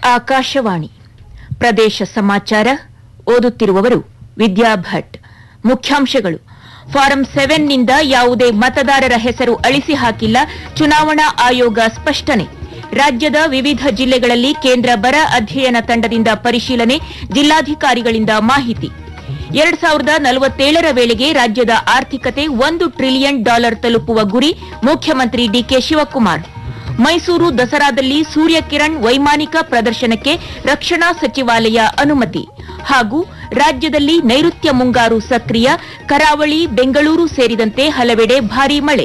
ಆಕಾಶವಾಣಿ ಪ್ರದೇಶ ಸಮಾಚಾರ ಓದುತ್ತಿರುವವರು ವಿದ್ಯಾ ಭಟ್ ಮುಖ್ಯಾಂಶಗಳು ಫಾರಂ ಸೆವೆನ್ನಿಂದ ಯಾವುದೇ ಮತದಾರರ ಹೆಸರು ಅಳಿಸಿ ಹಾಕಿಲ್ಲ ಚುನಾವಣಾ ಆಯೋಗ ಸ್ಪಷ್ಟನೆ ರಾಜ್ಯದ ವಿವಿಧ ಜಿಲ್ಲೆಗಳಲ್ಲಿ ಕೇಂದ್ರ ಬರ ಅಧ್ಯಯನ ತಂಡದಿಂದ ಪರಿಶೀಲನೆ ಜಿಲ್ಲಾಧಿಕಾರಿಗಳಿಂದ ಮಾಹಿತಿ ಎರಡ್ ಸಾವಿರದ ನಲವತ್ತೇಳರ ವೇಳೆಗೆ ರಾಜ್ಯದ ಆರ್ಥಿಕತೆ ಒಂದು ಟ್ರಿಲಿಯನ್ ಡಾಲರ್ ತಲುಪುವ ಗುರಿ ಮುಖ್ಯಮಂತ್ರಿ ಡಿಕೆ ಶಿವಕುಮಾರ್ ಮೈಸೂರು ದಸರಾದಲ್ಲಿ ಸೂರ್ಯಕಿರಣ್ ವೈಮಾನಿಕ ಪ್ರದರ್ಶನಕ್ಕೆ ರಕ್ಷಣಾ ಸಚಿವಾಲಯ ಅನುಮತಿ ಹಾಗೂ ರಾಜ್ಯದಲ್ಲಿ ನೈಋತ್ಯ ಮುಂಗಾರು ಸಕ್ರಿಯ ಕರಾವಳಿ ಬೆಂಗಳೂರು ಸೇರಿದಂತೆ ಹಲವೆಡೆ ಭಾರೀ ಮಳೆ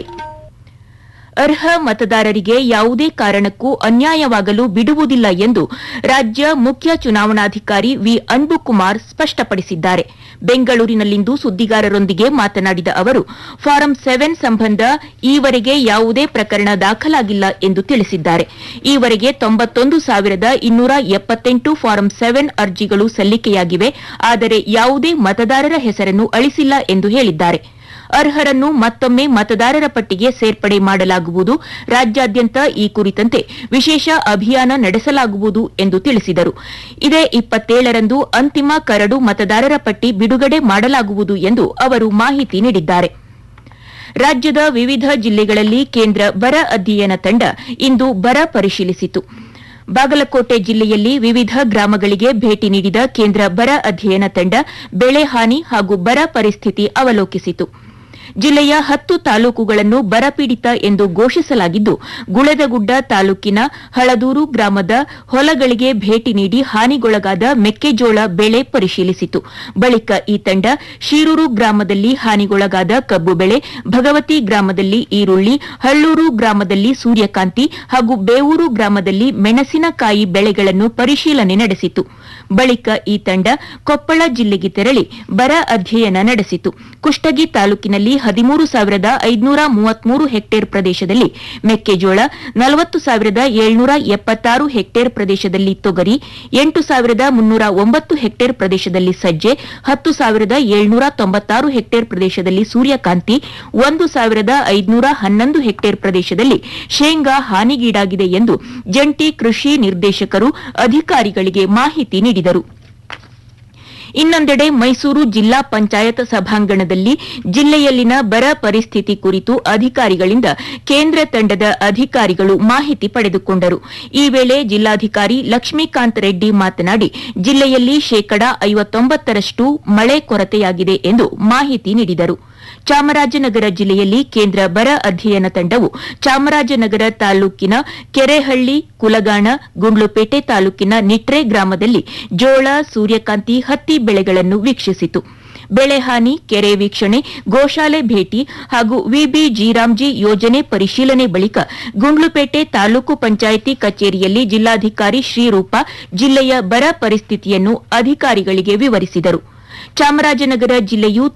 ಅರ್ಹ ಮತದಾರರಿಗೆ ಯಾವುದೇ ಕಾರಣಕ್ಕೂ ಅನ್ಯಾಯವಾಗಲು ಬಿಡುವುದಿಲ್ಲ ಎಂದು ರಾಜ್ಯ ಮುಖ್ಯ ಚುನಾವಣಾಧಿಕಾರಿ ವಿ ಅನ್ಬುಕುಮಾರ್ ಸ್ಪಷ್ಟಪಡಿಸಿದ್ದಾರೆ ಬೆಂಗಳೂರಿನಲ್ಲಿಂದು ಸುದ್ದಿಗಾರರೊಂದಿಗೆ ಮಾತನಾಡಿದ ಅವರು ಫಾರಂ ಸೆವೆನ್ ಸಂಬಂಧ ಈವರೆಗೆ ಯಾವುದೇ ಪ್ರಕರಣ ದಾಖಲಾಗಿಲ್ಲ ಎಂದು ತಿಳಿಸಿದ್ದಾರೆ ಈವರೆಗೆ ತೊಂಬತ್ತೊಂದು ಸಾವಿರದ ಇನ್ನೂರ ಎಪ್ಪತ್ತೆಂಟು ಫಾರಂ ಸೆವೆನ್ ಅರ್ಜಿಗಳು ಸಲ್ಲಿಕೆಯಾಗಿವೆ ಆದರೆ ಯಾವುದೇ ಮತದಾರರ ಹೆಸರನ್ನು ಅಳಿಸಿಲ್ಲ ಎಂದು ಹೇಳಿದ್ದಾರೆ ಅರ್ಹರನ್ನು ಮತ್ತೊಮ್ಮೆ ಮತದಾರರ ಪಟ್ಟಿಗೆ ಸೇರ್ಪಡೆ ಮಾಡಲಾಗುವುದು ರಾಜ್ಯಾದ್ಯಂತ ಈ ಕುರಿತಂತೆ ವಿಶೇಷ ಅಭಿಯಾನ ನಡೆಸಲಾಗುವುದು ಎಂದು ತಿಳಿಸಿದರು ಇದೇ ಇಪ್ಪತ್ತೇಳರಂದು ಅಂತಿಮ ಕರಡು ಮತದಾರರ ಪಟ್ಟಿ ಬಿಡುಗಡೆ ಮಾಡಲಾಗುವುದು ಎಂದು ಅವರು ಮಾಹಿತಿ ನೀಡಿದ್ದಾರೆ ರಾಜ್ಯದ ವಿವಿಧ ಜಿಲ್ಲೆಗಳಲ್ಲಿ ಕೇಂದ್ರ ಬರ ಅಧ್ಯಯನ ತಂಡ ಇಂದು ಬರ ಪರಿಶೀಲಿಸಿತು ಬಾಗಲಕೋಟೆ ಜಿಲ್ಲೆಯಲ್ಲಿ ವಿವಿಧ ಗ್ರಾಮಗಳಿಗೆ ಭೇಟಿ ನೀಡಿದ ಕೇಂದ್ರ ಬರ ಅಧ್ಯಯನ ತಂಡ ಬೆಳೆ ಹಾನಿ ಹಾಗೂ ಬರ ಪರಿಸ್ಥಿತಿ ಅವಲೋಕಿಸಿತು ಜಿಲ್ಲೆಯ ಹತ್ತು ತಾಲೂಕುಗಳನ್ನು ಬರಪೀಡಿತ ಎಂದು ಘೋಷಿಸಲಾಗಿದ್ದು ಗುಳೆದಗುಡ್ಡ ತಾಲೂಕಿನ ಹಳದೂರು ಗ್ರಾಮದ ಹೊಲಗಳಿಗೆ ಭೇಟಿ ನೀಡಿ ಹಾನಿಗೊಳಗಾದ ಮೆಕ್ಕೆಜೋಳ ಬೆಳೆ ಪರಿಶೀಲಿಸಿತು ಬಳಿಕ ಈ ತಂಡ ಶೀರೂರು ಗ್ರಾಮದಲ್ಲಿ ಹಾನಿಗೊಳಗಾದ ಕಬ್ಬು ಬೆಳೆ ಭಗವತಿ ಗ್ರಾಮದಲ್ಲಿ ಈರುಳ್ಳಿ ಹಳ್ಳೂರು ಗ್ರಾಮದಲ್ಲಿ ಸೂರ್ಯಕಾಂತಿ ಹಾಗೂ ಬೇವೂರು ಗ್ರಾಮದಲ್ಲಿ ಮೆಣಸಿನಕಾಯಿ ಬೆಳೆಗಳನ್ನು ಪರಿಶೀಲನೆ ನಡೆಸಿತು ಬಳಿಕ ಈ ತಂಡ ಕೊಪ್ಪಳ ಜಿಲ್ಲೆಗೆ ತೆರಳಿ ಬರ ಅಧ್ಯಯನ ನಡೆಸಿತು ಕುಷ್ಟಗಿ ತಾಲೂಕಿನಲ್ಲಿ ಹದಿಮೂರು ಸಾವಿರದ ಐದುನೂರ ಮೂವತ್ಮೂರು ಹೆಕ್ಟೇರ್ ಪ್ರದೇಶದಲ್ಲಿ ಮೆಕ್ಕೆಜೋಳ ನಲವತ್ತು ಸಾವಿರದ ಏಳ್ನೂರ ಎಪ್ಪತ್ತಾರು ಹೆಕ್ಟೇರ್ ಪ್ರದೇಶದಲ್ಲಿ ತೊಗರಿ ಎಂಟು ಸಾವಿರದ ಮುನ್ನೂರ ಒಂಬತ್ತು ಹೆಕ್ಟೇರ್ ಪ್ರದೇಶದಲ್ಲಿ ಸಜ್ಜೆ ಹತ್ತು ಸಾವಿರದ ಏಳ್ನೂರ ತೊಂಬತ್ತಾರು ಹೆಕ್ಟೇರ್ ಪ್ರದೇಶದಲ್ಲಿ ಸೂರ್ಯಕಾಂತಿ ಒಂದು ಸಾವಿರದ ಐದುನೂರ ಹನ್ನೊಂದು ಹೆಕ್ಟೇರ್ ಪ್ರದೇಶದಲ್ಲಿ ಶೇಂಗಾ ಹಾನಿಗೀಡಾಗಿದೆ ಎಂದು ಜಂಟಿ ಕೃಷಿ ನಿರ್ದೇಶಕರು ಅಧಿಕಾರಿಗಳಿಗೆ ಮಾಹಿತಿ ನೀಡಿದರು ಇನ್ನೊಂದೆಡೆ ಮೈಸೂರು ಜಿಲ್ಲಾ ಪಂಚಾಯತ್ ಸಭಾಂಗಣದಲ್ಲಿ ಜಿಲ್ಲೆಯಲ್ಲಿನ ಬರ ಪರಿಸ್ಥಿತಿ ಕುರಿತು ಅಧಿಕಾರಿಗಳಿಂದ ಕೇಂದ್ರ ತಂಡದ ಅಧಿಕಾರಿಗಳು ಮಾಹಿತಿ ಪಡೆದುಕೊಂಡರು ಈ ವೇಳೆ ಜಿಲ್ಲಾಧಿಕಾರಿ ಲಕ್ಷ್ಮೀಕಾಂತ್ ರೆಡ್ಡಿ ಮಾತನಾಡಿ ಜಿಲ್ಲೆಯಲ್ಲಿ ಶೇಕಡಾ ಐವತ್ತೊಂಬತ್ತರಷ್ಟು ಮಳೆ ಕೊರತೆಯಾಗಿದೆ ಎಂದು ಮಾಹಿತಿ ನೀಡಿದರು ಚಾಮರಾಜನಗರ ಜಿಲ್ಲೆಯಲ್ಲಿ ಕೇಂದ್ರ ಬರ ಅಧ್ಯಯನ ತಂಡವು ಚಾಮರಾಜನಗರ ತಾಲೂಕಿನ ಕೆರೆಹಳ್ಳಿ ಕುಲಗಾಣ ಗುಂಡ್ಲುಪೇಟೆ ತಾಲೂಕಿನ ನಿಟ್ರೆ ಗ್ರಾಮದಲ್ಲಿ ಜೋಳ ಸೂರ್ಯಕಾಂತಿ ಹತ್ತಿ ಬೆಳೆಗಳನ್ನು ವೀಕ್ಷಿಸಿತು ಬೆಳೆ ಹಾನಿ ಕೆರೆ ವೀಕ್ಷಣೆ ಗೋಶಾಲೆ ಭೇಟಿ ಹಾಗೂ ವಿಬಿ ಜೀರಾಮ್ಜಿ ಯೋಜನೆ ಪರಿಶೀಲನೆ ಬಳಿಕ ಗುಂಡ್ಲುಪೇಟೆ ತಾಲೂಕು ಪಂಚಾಯಿತಿ ಕಚೇರಿಯಲ್ಲಿ ಜಿಲ್ಲಾಧಿಕಾರಿ ಶ್ರೀರೂಪ ಜಿಲ್ಲೆಯ ಬರ ಪರಿಸ್ಥಿತಿಯನ್ನು ಅಧಿಕಾರಿಗಳಿಗೆ ವಿವರಿಸಿದರು ಚಾಮರಾಜನಗರ ಜಿಲ್ಲೆಯು